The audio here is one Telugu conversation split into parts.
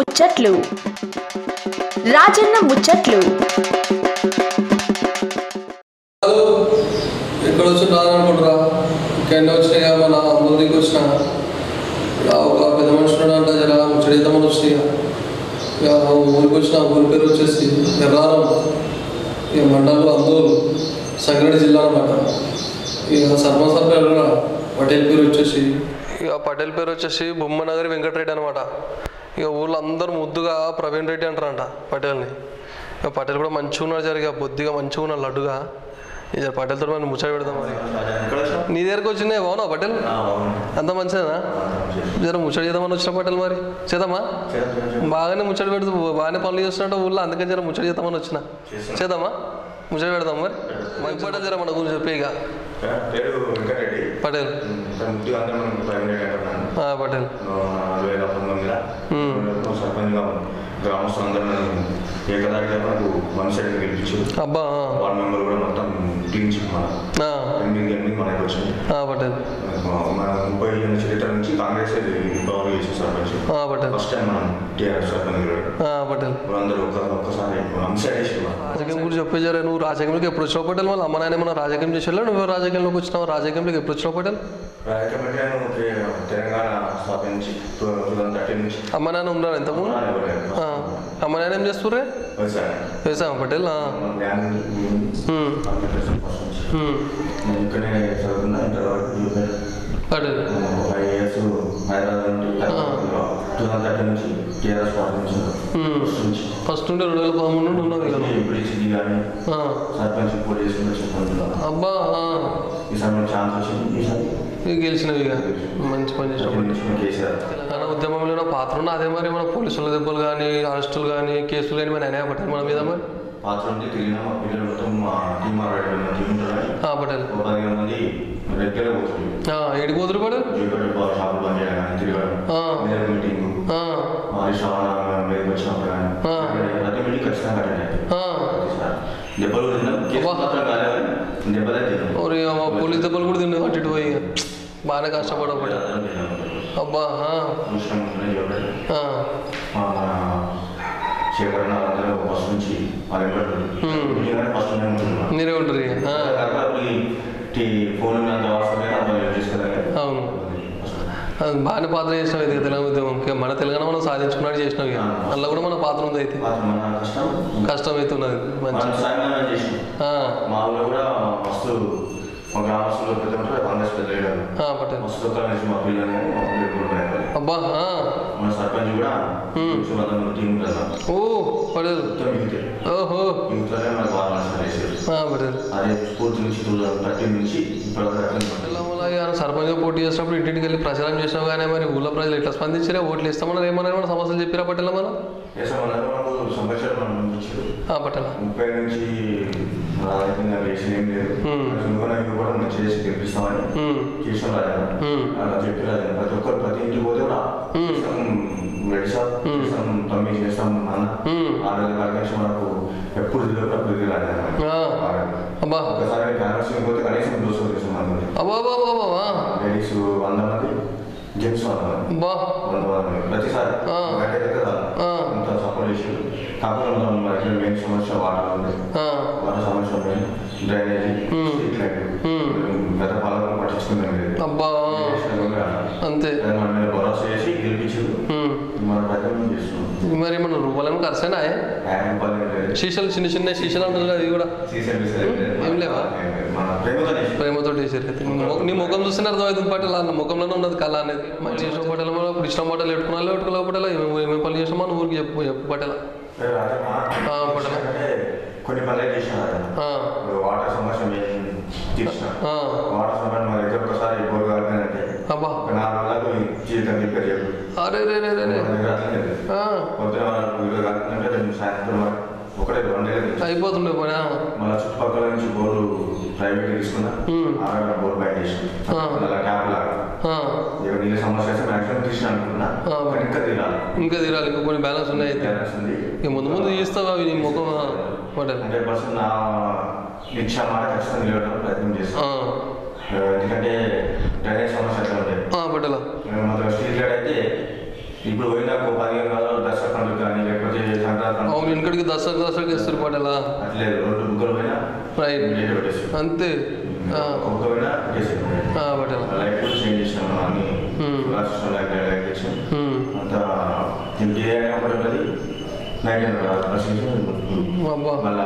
ముచ్చట్లు రాజన్న ముచ్చట్లు హలో ఎక్కడ వచ్చి రాదనుకుంటురా ఇక్కడనే వచ్చినాయి కదా మన ఊరికి వచ్చిన ఇక ఒక పెద్ద మనిషి అంట జర ముచ్చడిద్దామని వచ్చినాయి ఇక ఊరికి వచ్చిన ఊరి పేరు వచ్చేసి ఎర్రారం ఇక మండలం అందూరు సంగారెడ్డి జిల్లా అనమాట ఇక సర్పంచ్ సార్ పేరు కూడా పటేల్ పేరు వచ్చేసి ఇక పటేల్ పేరు వచ్చేసి బొమ్మనగరి వెంకటరెడ్డి అనమాట ఇక ఊళ్ళో అందరూ ముద్దుగా ప్రవీణ్ రెడ్డి అంటారంట పటేల్ని ఇక పటేల్ కూడా మంచిగా ఉన్నాడు జరిగా బొద్దిగా మంచిగా ఉన్నాడు లడ్డుగా ఇక పటేల్తో మనం ముచ్చట పెడదాం మరి నీ దగ్గరకు వచ్చినాయి బాగున్నా పటేల్ అంత మంచిదేనా జర ముచ్చట చేద్దామని వచ్చిన పటేల్ మరి చేద్దామా బాగానే ముచ్చట పెడుతూ బాగానే పనులు చేస్తున్నట్టు ఊళ్ళో అందుకని జర ముచ్చట చేద్దామని వచ్చిన చేద్దామా ముచ్చట పెడదాం మరి మరి పటేల్ జర మన గురించి చెప్పే ఇక పేరు వెంకటరెడ్డి పటేల్ ముద్దు అంటే మనం ప్రైవేట్ అంటున్నాను ఆ, పటేల్ నాలుగు వేల పంతొమ్మిదిలో మ్మ్. సర్పంచ్గా గ్రామస్తులందరూ నన్ను ఏకదాటిగా మనకు వన్ సైడ్ గెలిపించు అబ్బా ఆ, వార్డ్ మెంబర్ కూడా మొత్తం క్లీన్ చిప్ మన ఆ, ఎనిమిది ఎనిమిది మనకి వచ్చింది ఆ, పటేల్ మన ముప్పై ఏళ్ళ చరిత్ర నుంచి కాంగ్రెస్ గౌరవ చేసిన సర్పంచ్ ఆ, పటేల్ ఫస్ట్ టైం మనం టీఆర్ఎస్ సర్పంచ్ గెలవడం. ఆ, పటేల్ అందరూ ఒక ఒక్కసారి వన్ సైడ్ వేసి రాజకీయం గురించి చెప్పేజారా నువ్వు రాజకీయంలోకి ఎప్పుడు వచ్చినావు పటేల్ వాళ్ళ అమ్మ నాయన ఏమన్నా రాజకీయం చేసేలా నువ్వు రాజకీయంలోకి వచ్చినావు రాజకీయంలోకి ఎప్పుడు వచ్చినావు పటేల్ రాజకీయ తెలంగాణ స్థాపించి టూ థౌసండ్ థర్టీన్ నుంచి అమ్మ నాయన ఉన్నారు ఎంతమంది ఆ, అమ్మ నాయన ఏం చేస్తుర్రే వ్యవసాయం వ్యవసాయం పటేల్ ఆ, ల్యాండ్ ఉమ్, ఉమ్, నేను ఇక్కడే చదువుకున్నా ఇంటర్ వరకు పటేల్ ఫైవ్ ఇయర్స్ హైదరాబాద్ నుండి టూ థౌసండ్ థర్టీ నుంచి టీఆర్ఎస్ పార్టీ నుంచి ఉమ్. ఫస్ట్ నుంచి ఫస్ట్ నుండి రెండు వేల పదమూడు నుండి ఉన్నావు ఇక నువ్వు. ఇప్పుడు సిద్ధి కానీ ఆ, సర్పంచ్ పోటీ చేసుకుంటే చెప్పాను అబ్బా ఆ, ఈసారి మనకు ఛాన్స్ వచ్చింది ఈసారి ఇక గెలిచినవి ఇక మంచి పని చేసినావు పటేల్. నుంచి కేసీఆర్ తెలంగాణ ఉద్యమంలో ఉన్న పాత్ర ఉన్న అదే మరి మన పోలీసుల దెబ్బలు కానీ అరెస్టులు కానీ కేసులు కానీ మన అయినాయా పటేల్ మన మీద మరి పాత్ర ఉంది తిరిగిన మా పిల్లలు మొత్తం మా టీం ఆల్రెడీ మా టీం ఉంటారు ఆ, పటేల్ ఒక పదిహేను మంది రెగ్యులర్ పోతుంది ఆ, ఏడికి పోతురు పటేల్ జూపేట షాపులు బంద్ చేయడం కానీ తిరగడం ఆ. మీద మీటింగ్ ఆ, హరీష్ రావణ మీద వచ్చినప్పుడు కానీ ఆ. ప్రతి మీటింగ్ ఖచ్చితంగా అటెండ్ అయ్యాయి ఆ. ప్రతిసారి దెబ్బలు తిన్నాం కేసు అబ్బా. మాత్రం కాలేదు కానీ దెబ్బలే తిన్నాం ఓరి అమ్మ, పోలీస్ దెబ్బలు కూడా తిన్నావు అటు ఇటు పోయి బాగానే కష్టపడవు పటేల్ అబ్బా ఆ, ఆ, శేఖరణ అందరూ ఫస్ట్ నుంచి వాళ్ళ ఫస్ట్ మీరే ఉంటారు ఇక. ఆ, ఫోన్ అంత అవసరం లేదు అంత యూజ్ చేసుకోలేదు అవును అది బాగానే పాత్ర చేసినావు ఇది తెలంగాణ ఉద్యమం ఇంకా మన తెలంగాణ మనం సాధించుకున్నట్టు చేసినావు ఇక అందులో కూడా మన పాత్ర ఉంది అయితే మన కష్టం కష్టం అయితే ఉన్నది మంచి మనం సాయం చేసినాం ఆ, మా ఊళ్ళో కూడా మస్తు మా గ్రామస్తులు పెద్ద ఉంటారు కాంగ్రెస్ పెద్ద లీడర్ ఆ, పటేల్ మస్తు కలిసి మా పిల్లలు కానీ మా పిల్లలు కూడా భయపడాలి. అబ్బా ఆ, మన సర్పంచ్ కూడా చూడాలని టీం ఉంటుంది కదా. ఓ పటేల్ మొత్తం యూత్ ఓహో యూత్లోనే మనకు వారణాసి వేసారు ఆ, పటేల్ అదే స్కూల్ నుంచి టూ థౌసండ్ థర్టీన్ నుంచి ఇప్పటివరకు అట్లనే ఉంటుంది. అలాగే ఆయన సర్పంచ్గా పోటీ చేసినప్పుడు ఇంటింటికి వెళ్ళి ప్రచారం చేసినావు కానీ మరి ఊళ్ళో ప్రజలు ఎట్లా స్పందించారా ఓట్లు ఇస్తామన్నారు ఏమన్నా ఏమన్నా సమస్యలు చెప్పిరా పటేల్ మన వేసాం అన్నారు మనకు సంవత్సరం మనం ఇచ్చారు ఆ, పటేల్ ముప్పై నుంచి రాజకీయంగా వేసిన ఏం లేదు Hmm. సులువుగా ఇవి కూడా మనం చేసి గెలిపిస్తామని ఉమ్, చేసాం రాజా Hmm. అలా చెప్పి రాజా ప్రతి ఒక్కరు ప్రతి ఇంటికి పోతే కూడా Hmm. చేస్తాం వెడిసాం చేస్తాం తమ్మి చేస్తాం నాన్న Hmm. ఆ రోజు కార్యక్రమం మనకు ఎప్పుడు తెలియదు అప్పుడు తిరిగి రాజా ఆ, అబ్బా ఒకసారి క్యారెక్స్ పోతే కనీసం దోశ చేసాం మంది అబ్బా అబ్బా అబ్బా, అబ్బా ఆ, లేడీస్ వంద మంది జెంట్స్ వంద మంది అబ్బా వంద మంది ప్రతిసారి ఆ. గంట అయితే కదా ఆ. అంత సపోర్ట్ చేసి కాకుండా మనం మనకి మెయిన్ సమస్య వాటర్ ఉంది ఆ, వాటర్ సమస్య ఉంది drainage Hmm. Street light Hmm. గత పాలన పట్టించుకుందాం లేదు అబ్బా ఆ, అంతే దాన్ని మన మీద భరోసా చేసి గెలిపించారు ఉమ్, మన ప్రజలు చేస్తున్నాం మరి మన రూపాయలు ఖర్చేనా న్యాయం పాలన లేదు శీషలు చిన్న చిన్న శీషలు అంటారు కదా, అవి కూడా సీసీ సర్వీస్ లేదు. ఏం లేవా? మన ప్రేమతో చేసి ప్రేమతో చేసారు అయితే నీ మొ- నీ ముఖం చూస్తేనే అర్థమవుతుంది పటేల్ అన్న ముఖంలోనే ఉన్నది కళ అనేది మంచి చేసిన పటేల్ మనం ఇప్పుడు ఇష్టం పటేల్ పెట్టుకున్నా పెట్టుకోలే పటేల్ ఏమేమి పనులు చేసామో మన ఊరికి చెప్పు చెప్పు పటేల్ ఆ, పట్టణ. అంటే కొన్ని పనులు చేసిన ఆ, వాటర్ సమస్య మేము తీర్చిన ఆ, వాటర్ సమస్య మన దగ్గర ఒకసారి బోర్ కావాలంటే అబ్బా ఒక నాలుగు రోజులకు జీవితం రిపేర్ చేయదు అరే రే రే రే రే. మన దగ్గర అట్లనే లేదు. ఆ, పొద్దున మనకు ఇరవై కావాలంటే రెండు సాయంత్రం వరకు ఒకటే రెండే లేదు. అయిపోతుండే పని ఆ, మన చుట్టుపక్కల నుంచి బోర్లు ప్రైవేట్ తీసుకున్నా మ్మ్. ఆడ బోర్ బయట వేసిన ఆ. అలా ట్యాప్ లాగా ఆ, ఇక నీళ్ళ సమస్య అయితే మాక్సిమం తీసిన అనుకున్నా ఆ. కానీ ఇంకా తీరాలి ఇంకా తీరాలి ఇంకా కొన్ని బ్యాలెన్స్ ఉన్నాయి అయితే బ్యాలెన్స్ ఉంది ఇక ముందు ముందు చేస్తావు అవి నీ ముఖం ఆ, పటేల్ హండ్రెడ్ పర్సెంట్ నా ఇచ్చా మాట ఖచ్చితంగా నిలబడడం ప్రయత్నం చేస్తాను ఆ, ఎందుకంటే డ్రైనేజ్ సమస్య ఎట్లా ఉంటాయి ఆ, పటేల్ మొత్తం స్ట్రీట్ లైట్ అయితే ఇప్పుడు పోయినా ఒక పదిహేను కాలం దసరా పండుగ కానీ లేకపోతే సంక్రాంతి పండుగ అవును వెనకడికి దసరా దసరాకి ఇస్తారు పటేలా అట్లేదు రెండు బుక్కలు పోయినా రైట్ డేట్ పెట్టేసి అంతే ఆ, ఒక్క పోయినా చేసి ఆ, పటేలా లైట్ కూడా చేంజ్ చేసినాం అన్ని Hmm. సిస్టమ్ లైట్ లైట్ చేసాం ఉమ్. అంతా ఇంకే ఒకటి ఉన్నది నైట్ అబ్బా మళ్ళా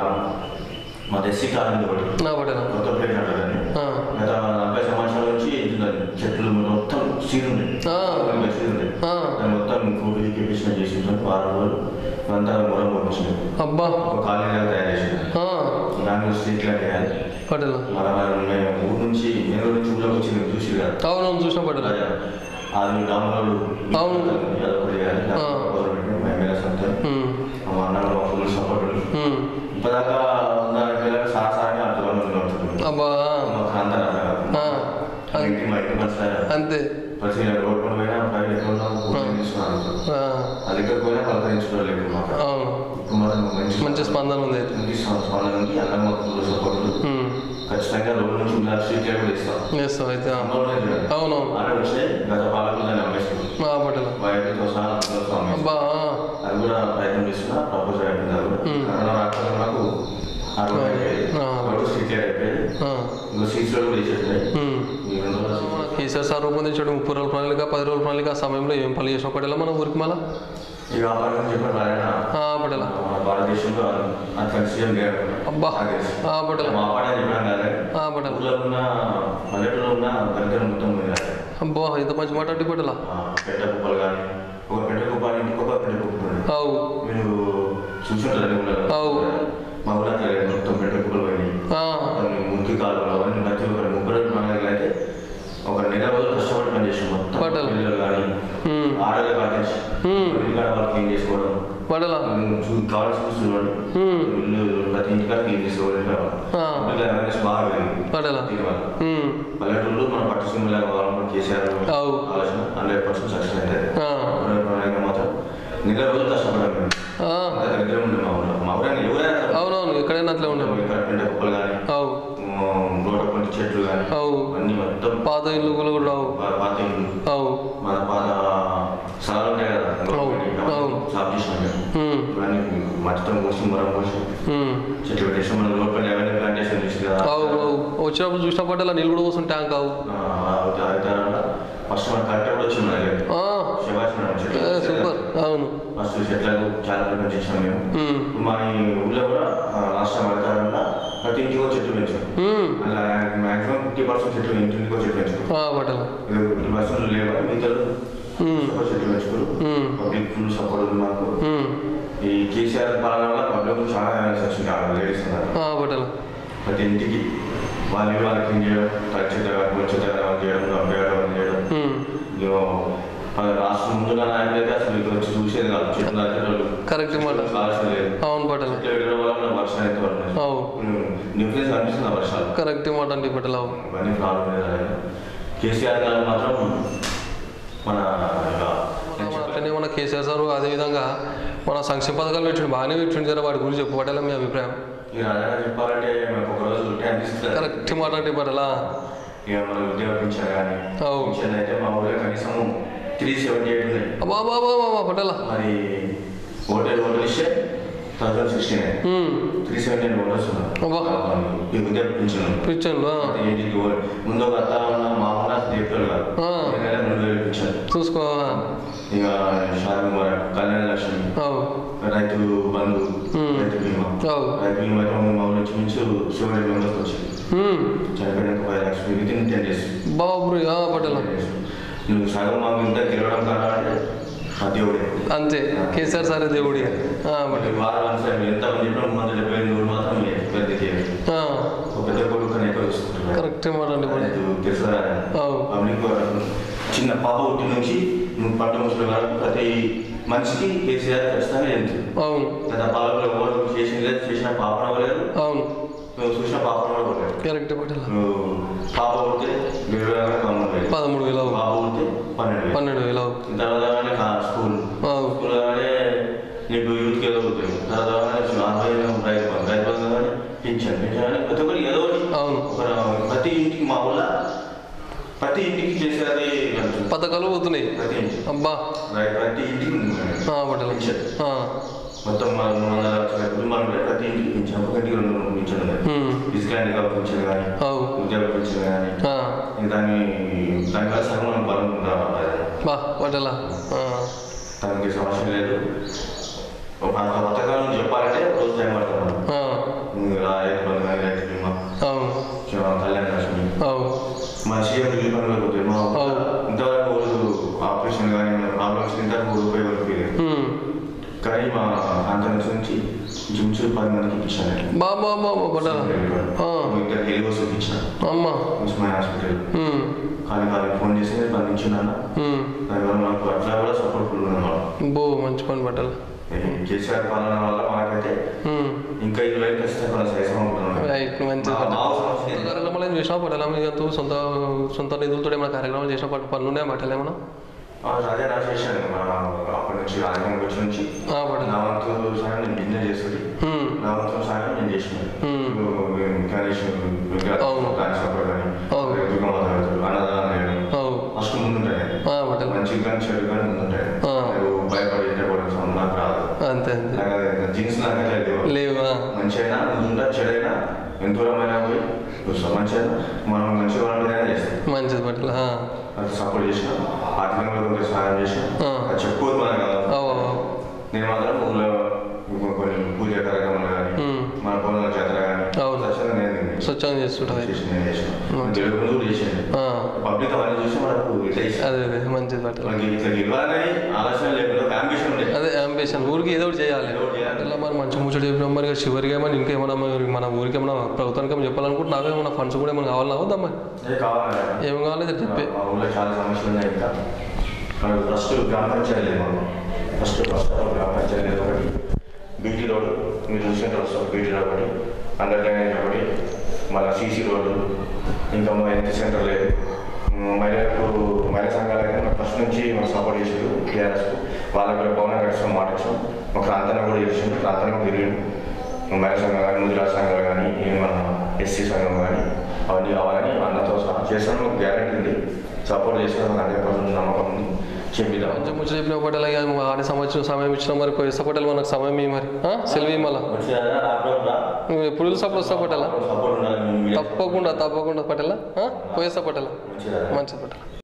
మా ఎస్సీ కాలనీ ఒకటి నా పటేలా కొత్త ప్లేట్ అంటారని ఆ, గత నలభై సంవత్సరాల నుంచి ఇంటున్నది చెట్లు మొత్తం సీన్ ఉంది ఆ. సీన్ ఉంది ఆ. దాన్ని మొత్తం కూడి ఎక్కిపించిన చేసి వారం రోజులు అంతా మొరం పంపించింది అబ్బా ఒక కాలనీ తయారు చేసింది ఆ, దాని స్ట్రీట్ లైట్ వేయాలి పటేలా మన మేము ఊరు నుంచి నేను నుంచి ఊళ్ళోకి వచ్చింది మీరు చూసి కదా అవును చూసిన పటేలా రాజా అది డౌన్లోడ్ అవును. అదొకటి చేయాలి ఆ. మా ఎమ్మెల్యే సొంతం ఉమ్, మా అన్న ఫుల్ సపోర్ట్ ఉమ్. ఇప్పటిదాకా ఉన్న ఎమ్మెల్యే సాసాన్ని అర్థం ఉంటుంది అబ్బా మాకు అంతా ఆ. మా ఇంటి మా ఇంటి మంచి అంతే ప్రతి రోడ్ పని పోయినా పని ఎక్కడ ఉన్నాం కూర్చొని తీసుకున్నాను ఆ, అది ఎక్కడ పోయినా పలకరించడం లేదు మాకు అవును ఇప్పుడు మాత్రం మంచి మంచి స్పందన ఉంది మంచి స్పందన ఉంది అన్న మొత్తంలో సపోర్ట్ ఉమ్, ఖచ్చితంగా రోడ్ నుంచి ఉన్న స్ట్రీట్ లైట్ కూడా ఇస్తాం చేస్తాం అయితే ఆ. అమ్మలోనే చూడండి. అవునవును ఆడ వచ్చే గత పాలకులు దాన్ని అమ్మేస్తుంది ఆ, పటేలా బయటతో సహా అందరితో అమ్మేస్తుంది అబ్బా ఆ, అది కూడా ప్రయత్నం చేస్తున్నా ప్రపోజల్ అయిపోయింది అది కూడా Hmm. కరోనా రాకుండా నాకు ఆ రోడ్ అయిపోయింది Ah. రోడ్డు స్ట్రీట్ లైట్ అయిపోయింది ఆ, ఇంకో సీట్స్ కూడా వేసేస్తున్నాయి ఉమ్. ఈ రెండు రోజుల seats. కేసీఆర్ సార్ రూపొందించాడు ముప్పై రోజుల ప్రణాళిక పది రోజుల ప్రణాళిక ఆ సమయంలో ఏం పనులు చేసిన పటేలా మన ఊరికి మళ్ళా ఈ వ్యాపారం చెప్పారు ఆయన ఆ, పటేలా మన భారతదేశంలో అంత కన్సిడర్ లేరు అబ్బా నాకు తెలిసి. ఆ, పటేలా మా పాట చెప్పాను కదా ఆ, పటేలా ఊళ్ళో ఉన్న పల్లెటూరులో ఉన్న దగ్గర మొత్తం ఉంది కదా. అబ్బా ఇంత మంచి మాట అంటే పటేలా ఆ, పెట్ట కుప్పలు కానీ ఒక పెట్ట కుప్ప ఇంటికి ఒక పెట్ట కుప్ప ఉంది. అవు మీరు చూసుంటారు ఊళ్ళో అవు. మా ఊళ్ళో అట్లా లేదు. మొత్తం పెట్ట కుప్పలు పోయినాయి ఆ, అతను మురికి కాలువలు అవన్నీ ప్రతి ఒక్కరు ముగ్గురు ప్రణాళికలు అయితే ఒక నెల రోజులు కష్టపడి పని చేసాం మొత్తం పడ్డారు. పిల్లలు కానీ ఉమ్, ఆడలు కానీ Hmm. ఇంటికాడ వాళ్ళు క్లీన్ చేసుకోవడం పటేలా చూ- కావాల్సి చూస్తున్నాడు Hmm. ఇల్లు ప్రతి ఇంటికాడ క్లీన్ చేసుకోవడం ఆ. పిల్లల అవేర్నెస్ బాగా పెరిగింది పటేలా దీనివల్ల ఉమ్, పల్లెటూళ్ళు మన పట్టు సినిమాలు కావాలని కేసీఆర్ అవు. ఆలోచన హండ్రెడ్ పర్సెంట్ సక్సెస్ అవుతుంది ఆ. ప్రణాళిక మాత్రం నెల రోజులు కష్టపడ్డాం మేము ఆ, అంత దగ్గర ఉంది మా ఊళ్ళో మా ఊరైనా ఎవరైనా అవునవును ఎక్కడైనా అట్లే ఉండవు ఇక్కడ పెంట కుప్పలు కానీ అవు రోడ్డు పంటి చెట్లు కానీ అవు అన్నీ మొత్తం పాత ఇల్లు కూడా అవు పా- పాత ఇల్లు అవు మన పాత స్థలాలు ఉంటాయి కదా అవును, అవును. సాఫ్ చేసినాం మేము ఉమ్, ఇవన్నీ మట్టితో పోసి మరం పోసి ఉమ్. చెట్లు పెట్టేసి మన రోడ్ పైన ఎవరైనా ప్లాంటేషన్ చేసి కదా అవు అవు వచ్చినప్పుడు చూసిన పట్టేలా నీళ్ళు కూడా వస్తుంది ట్యాంక్ అవు ఫస్ట్ మన కలెక్టర్ కూడా వచ్చింది మన దగ్గర ఆ, శివాజీ మేడం చెట్లు ఏ, సూపర్ అవును ఫస్ట్ చెట్లకు చాలా ప్రయత్నం చేసినాం మేము ఉమ్, మా ఈ ఊళ్ళో కూడా రాష్ట్ర పడతారన్న ప్రతి ఇంటికి ఒక చెట్టు పెంచాం ఉమ్. అలా మాక్సిమం ఫిఫ్టీ పర్సెంట్ చెట్లు ఇంటికి ఒక చెట్టు పెంచుతాం ఆ, పట్టేలా ఫిఫ్టీ పర్సెంట్ లేవా మిగతా ఉమ్, ఒక చెట్టు పెంచుకోరు ఉమ్, పబ్లిక్ ఫుల్ సపోర్ట్ ఉంది మాకు ఉమ్. ఈ కేసీఆర్ పాలన వల్ల పబ్లిక్ చాలా అవేర్నెస్ వచ్చింది ఆ లేడీస్ ఉన్నారు ఆ, పట్టేలా ప్రతి ఇంటికి వాళ్ళు వాళ్ళు క్లీన్ చేయడం పరిచయ వచ్చే చేయడం పంపేయడం చేయడం ఉమ్. ఇదిగో మన రాష్ట్రం ముందున్న నాయకులైతే అసలు ఇక్కడ వచ్చి చూసేది కాదు చెట్లు నాటే వాళ్ళు కరెక్ట్ మాట కావాల్సిన లేదు అవును పట్టేలా చెట్లు పెట్టడం వల్ల మన వర్షాలు అయితే పడుతుంది అవు న్యూక్లియస్ అనిపిస్తుంది ఆ వర్షాలు కరెక్ట్ మాట అండి పట్టేలా అవు ఇవన్నీ ప్రాబ్లం లేదు కేసీఆర్ గారు మాత్రం మన ఇక అట్లనే మన కేసీఆర్ సార్ అదేవిధంగా మన సంక్షేమ పథకాలు పెట్టిండు బాగానే పెట్టిండు జర వాటి గురించి చెప్పు పట్టేలా మీ అభిప్రాయం ఈ రాజాగా చెప్పాలంటే మనకు ఒక రోజు టైం తీసుకుంటారు కరెక్ట్ మాట అంటే పట్టేలా ఇక మన ఉద్యోగ పింఛన్ కానీ అవు. పింఛన్ అయితే మా ఊళ్ళో కనీసం త్రీ సెవెంటీ ఎయిట్ ఉన్నాయి అబ్బా బాబా బాబా పట్టేలా మరి ఓటర్ ఓటర్ ఇస్తే thousand sixty nine um, three seventy nine voters ఉన్నారు అబ్బా. ఈ ఉద్యోగ పింఛన్ పిచ్చండు ఆ, ఏంటికి ఓ- ముందు ఒక అత్త ఉన్న మా ఉన్న చెప్పారు కాదు ఆ. ఈ నెల రెండు వేలు పింఛన్ చూసుకో ఆ, ఇక షాపింగ్ మాల్ కళ్యాణ లక్ష్మి అవు రైతు బంధు Hmm. రైతు బీమా అవు రైతు బీమా అయితే మా ఊళ్ళో నుంచి సెవెంటీ మెంబర్స్ వచ్చింది ఉమ్, చనిపోయినాక five lakhs with in ten days బాబు ఆ, పట్టేలా నువ్వు సగం మాకు ఇంత గెలవడం కాదా అంటే ఆ దేవుడే అంతే కేసీఆర్ సారే దేవుడి ఆ, మరి పట్టేలా వారం అనుసారం ఎంత మంది చెప్పినా మూడు వందల డెబ్బై ఎనిమిది మాత్రం పెద్ద దేవుడు ఆ, ఒక పెద్ద కొడుకు అని ఎక్కువ చూసుకుంటున్నారు కరెక్ట్ మాట అండి పట్టేలా తెలుసా అవు పబ్లిక్ చిన్న పాప పుట్టి నుంచి నువ్వు పట్టు ముసలి వరకు ప్రతి మనిషికి కేసీఆర్ ఖచ్చితంగా తెలుసు అవును గత పాలకులు ఎవరు చేసిన లేదు చేసిన పాపన అవ్వలేదు అవును నువ్వు చూసిన పాపన కూడా అవ్వలేదు కరెక్ట్ పట్టేలా నువ్వు పాప పుడితే ఏడు వేల పదమూడు వేలు పదమూడు వేలు అవు పాప పుడితే పన్నెండు వేలు పన్నెండు వేలు అవు తర్వాత కా- స్కూల్ అవు స్కూల్ కానీ నీకు యూత్కి ఏదో ఉంటుంది తర్వాత ఆన్లైన్ రైతు బంధు రైతు బంధు కానీ పింఛన్ పింఛన్ కానీ ప్రతి ఒక్కరికి ఏదో ఒకటి అవును ఒక ప్రతి ఇంటికి మా ఊళ్ళో ప్రతి ఇంటికి చేసేది వెళ్తుంది. పథకాలు పోతున్నాయి ప్రతి ఇంటికి అబ్బా రైట్ ప్రతి ఇంటికి ఉంది మేడం. ఆ, పట్టేలా పింఛన్. ఆ, మొత్తం మన మూడు వందల లక్షల కుటుంబాలు ఉంటే ప్రతి ఇంటికి పింఛన్ ఒక ఇంటికి రెండు రెండు పింఛన్ ఉన్నాయి ఉమ్, ఫిజికల్ హ్యాండిక్యాప్ పింఛన్ కానీ అవు ఉద్యోగ పింఛన్ కానీ ఆ, దాన్ని దానివల్ల సగం మనం బలం రావాలి బా పట్టేలా ఆ, దానికి సమస్య లేదు ఒక పథకాలను చెప్పాలంటే రోజు టైం పడుతుంది ఆ, రైతు బంధు కానీ రైతు బీమా అవును కళ్యాణ లక్ష్మి అవు మా సీఎం రిలీఫ్ ఫండ్ పోతే మా అవును. ఇంతవరకు రోజు ఆపరేషన్ కానీ ప్రాబ్లమ్స్ ఇంతవరకు రూపాయి వరకు లేదు ఉమ్, కానీ మా ఆంధ్రప్రదేశ్ నుంచి జిమ్స్ పది మందికి ఇచ్చాను బా బా బా బా పట్టేలా ఆ, ఇద్దరు హెలివర్స్ ఇచ్చిన అమ్మా ఉస్మాన్ హాస్పిటల్ ఉమ్, కానీ వాళ్ళకి ఫోన్ చేసి స్పందించున్నాను ఉమ్, దానివల్ల మాకు అట్లా కూడా సపోర్ట్ ఫుల్ ఉన్నాం బో మంచి పని పట్టాలి కేసీఆర్ పాలన వల్ల మనకైతే ఉమ్, ఇంకా ఇరవై ఖచ్చితంగా కొనసాగిస్తూ ఉంటున్నాం రైట్ మంచి మా- మా అవసరం వస్తే కార్యక్రమాలు చేసినా పట్టాలి మీకు ఎంతో సొంత సొంత నిధులతో ఏమైనా కార్యక్రమాలు చేసిన పట్టు పనులు ఉన్నాయా పట్టాలి ఏమన్నా ఆ, అదే నా చేశాను మన అప్పటి నుంచి రాజకీయం వచ్చి నుంచి ఆ, పట్టాలి నా వంతు సాయం నేను బిజినెస్ చేస్తుంది ఉమ్, నా వంతు సాయం నేను చేసినాను ఉమ్. గణేష్ అవును. సపోర్ట్ కానీ అవును. దుర్గమాత అన్నదానం చేయడం అవు ఫస్ట్ ముందుంటాయి ఆ, పట్టాలి మంచి కానీ చెడు కానీ ముందుంటాయి ఆ. నువ్వు భయపడి కూడా నాకు రాదు అంతే అంతే నాకు అది జీన్స్ నాకు లేదు లేవా మంచి అయినా ముందుంటా చెడైనా ఎంత దూరమైనా పోయి చూస్తాం మంచి అయినా మనం మంచిగా వాళ్ళ మీద చేస్తాం మంచిది పట్టాలి ఆ, అది సపోర్ట్ చేసిన ఆర్థికంగా కొంచెం సహాయం చేసిన ఆ. అది చెప్పుకోదు మనకు కదా అవు అవు అవు. నేను మాత్రం ఊళ్ళో కొన్ని పూజ కార్యక్రమాలు కానీ ఉమ్. మన పొలం జాతర కానీ అవును. స్వచ్ఛంగా నేను స్వచ్ఛంగా చేస్తుంటుంది చేసి నేను చేసిన ఉమ్. తెలుగు ముందు కూడా చేసాను ఆ, పబ్లిక్ అవన్నీ చూసి మనకు ఇట్లా ఇష్టం. అదే అదే మంచిది పట్టాలి మనకి ఇట్లా గెలవాలని ఆలోచన లేకుండా ఒక అంబిషన్ ఉండే అదే అంబిషన్ ఊరికి ఏదో ఒకటి చేయాలి ఏదో ఒకటి చేయాలి. ఇలా మరి మంచి ముచ్చట చెప్పినాం మరి ఇక చివరికి ఏమైనా ఇంకేమైనా మరి మన ఊరికి ఏమైనా ప్రభుత్వానికి ఏమైనా చెప్పాలనుకుంటున్నావే ఏమైనా ఫండ్స్ కూడా ఏమైనా కావాలన్నా అవుద్దా మరి అదే కావాలి ఏం కావాలి చెప్పి మా ఊళ్ళో చాలా సమస్యలు ఉన్నాయి ఇంకా మనకు ఫస్ట్ గ్రామ పంచాయతీ లేదు మాకు ఫస్ట్ ఫస్ట్ గ్రామ పంచాయతీ లేదు ఒకటి బీటీ రోడ్ మీరు చూసినట్టు వస్తారు బీటీ రోడ్ ఒకటి అండర్ డ్రైనేజ్ ఒకటి మళ్ళీ సీసీ రోడ్డు ఇంకా మా హెల్త్ సెంటర్ లేదు మ్, మహిళలకు మహిళా సంఘాలు అయితే మనకు ఫస్ట్ నుంచి మనం సపోర్ట్ చేసారు టీఆర్ఎస్ వాళ్ళకి కూడా పవన్ కట్టాం మాట ఇచ్చాం మా ప్రాంతాన్ని కూడా చేసిండు ప్రాంతాన్ని కూడా తిరిగిండు మహిళా సంఘం కానీ ముదిరా సంఘాలు కానీ ఈ మన ఎస్సీ సంఘం కానీ అవన్నీ కావాలని అన్నతో సహా చేస్తాను గ్యారెంటీ ఉంది సపోర్ట్ చేసిన హండ్రెడ్ పర్సెంట్ నమ్మకం ఉంది చెప్పిద్దాం మంచి ముచ్చట చెప్పిన పట్టాలి ఇక ఆడే సంవత్సరం సమయం ఇచ్చిన మరి పోయేస్తా పట్టాలి మనకు సమయం ఇవ్వు మరి ఆ? సెలవు ఇవ్వు మళ్ళా నువ్వు ఎప్పుడు సపోర్ట్ వస్తా పట్టాలా సపోర్ట్ ఉండాలి మీ- మీ- తప్పకుండా తప్పకుండా పట్టాలా పోయేస్తా పట్టాలా మంచిదా మంచిది పట్టాలి